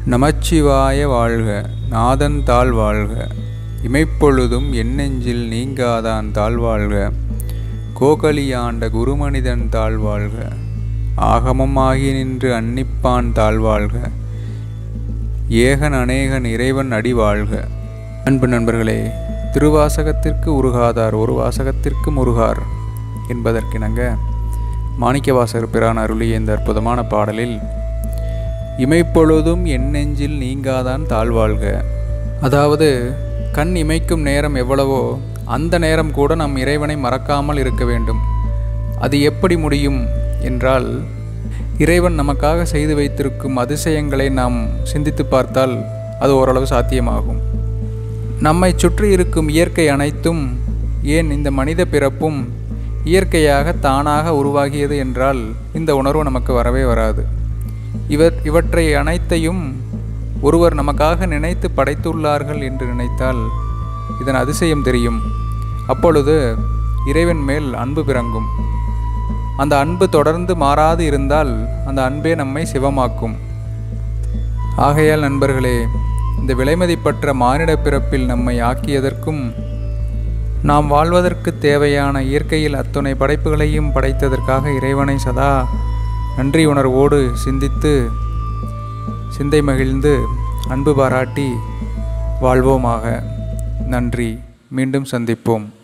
நமச்சிவாய வாழ்க நாதன் தாழ் வாழ்க இமைப்பொழுதும் எண்ணெஞ்சில் நீங்காதான் தாழ்வாழ்க கோகலியாண்ட குருமனிதன் தாழ்வாழ்க ஆகமமாகி நின்று அன்னிப்பான் தாழ்வாழ்க ஏகன் அநேகன் இறைவன் அடி வாழ்க அன்பு நண்பர்களே திருவாசகத்திற்கு உருகாதார் ஒரு வாசகத்திற்கு முருகார் என்பதற்கிணங்க மாணிக்கவாசகர் பிரான் அருளிய இந்த அற்புதமான பாடலில் இமைப்பொழுதும் என் நெஞ்சில் நீங்காதான் தாழ்வாழ்க அதாவது கண் இமைக்கும் நேரம் எவ்வளவோ அந்த நேரம் கூட நம் இறைவனை மறக்காமல் இருக்க வேண்டும் அது எப்படி முடியும் என்றால் இறைவன் நமக்காக செய்து வைத்திருக்கும் அதிசயங்களை நாம் சிந்தித்து பார்த்தால் அது ஓரளவு சாத்தியமாகும் நம்மை சுற்றி இருக்கும் இயற்கை அனைத்தும் ஏன் இந்த மனித பிறப்பும் இயற்கையாக தானாக உருவாகியது என்றால் இந்த உணர்வு நமக்கு வரவே வராது இவர் இவற்றை அனைத்தையும் ஒருவர் நமக்காக நினைத்து படைத்துள்ளார்கள் என்று நினைத்தால் இதன் அதிசயம் தெரியும் அப்பொழுது இறைவன் மேல் அன்பு பிறங்கும் அந்த அன்பு தொடர்ந்து மாறாது இருந்தால் அந்த அன்பே நம்மை சிவமாக்கும் ஆகையால் நண்பர்களே இந்த விலைமதிப்பற்ற மானிட பிறப்பில் நம்மை ஆக்கியதற்கும் நாம் வாழ்வதற்கு தேவையான இயற்கையில் அத்துணை படைப்புகளையும் படைத்ததற்காக இறைவனை சதா நன்றி உணர்வோடு சிந்தித்து சிந்தை மகிழ்ந்து அன்பு பாராட்டி வாழ்வோமாக நன்றி மீண்டும் சந்திப்போம்